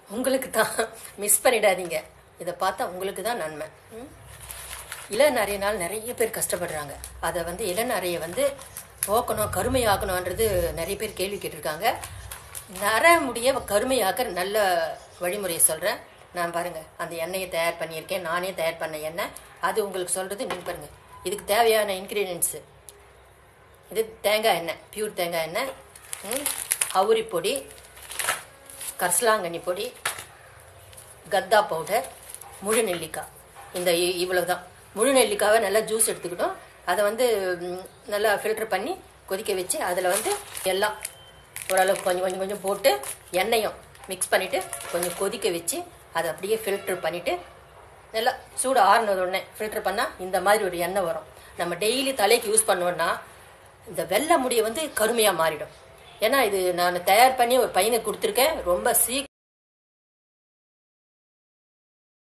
உங்களுக்கு தான் மிஸ் பண்ணிடாதீங்க இதை பார்த்தா உங்களுக்கு தான் நன்மை ம்? இளநரையினால் நிறைய பேர் கஷ்டப்படுறாங்க அதை வந்து இளநரையை வந்து போக்கணும் கருமையாக்கணுன்றது நிறைய பேர் கேள்வி கேட்டிருக்காங்க நர முடிய கருமையாக்க நல்ல வழிமுறையை சொல்கிறேன் நான் பாருங்க அந்த எண்ணெயை தயார் பண்ணியிருக்கேன் நானே தயார் பண்ண எண்ணெய் அது உங்களுக்கு சொல்கிறது நீங்கள் பாருங்க இதுக்கு தேவையான இன்க்ரீடியன்ஸு இது தேங்காய் எண்ணெய் பியூர் தேங்காய் எண்ணெய் ம், அவுரி பொடி கரிசலாங்கண்ணி பொடி கத்தா பவுடர் முழு நெல்லிக்காய் இந்த இவ்வளோ தான் முழு நெல்லிக்காவை நல்லா ஜூஸ் எடுத்துக்கிட்டோம் அதை வந்து ம், நல்லா ஃபில்டர் பண்ணி கொதிக்க வச்சு அதில் வந்து எல்லாம் ஓரளவுக்கு கொஞ்சம் கொஞ்சம் கொஞ்சம் போட்டு எண்ணெயும் மிக்ஸ் பண்ணிவிட்டு கொஞ்சம் கொதிக்க வச்சு அதை அப்படியே ஃபில்டர் பண்ணிவிட்டு நல்லா சூடு ஆறுனது உடனே ஃபில்டர் பண்ணால் இந்த மாதிரி ஒரு எண்ணெய் வரும் நம்ம டெய்லி தலைக்கு யூஸ் பண்ணோன்னா இந்த வெள்ளை முடியை வந்து கருமையாக மாறிடும் ஏன்னா இது நான் தயார் பண்ணி ஒரு பையனுக்கு கொடுத்துருக்கேன் ரொம்ப சீக்கிரம்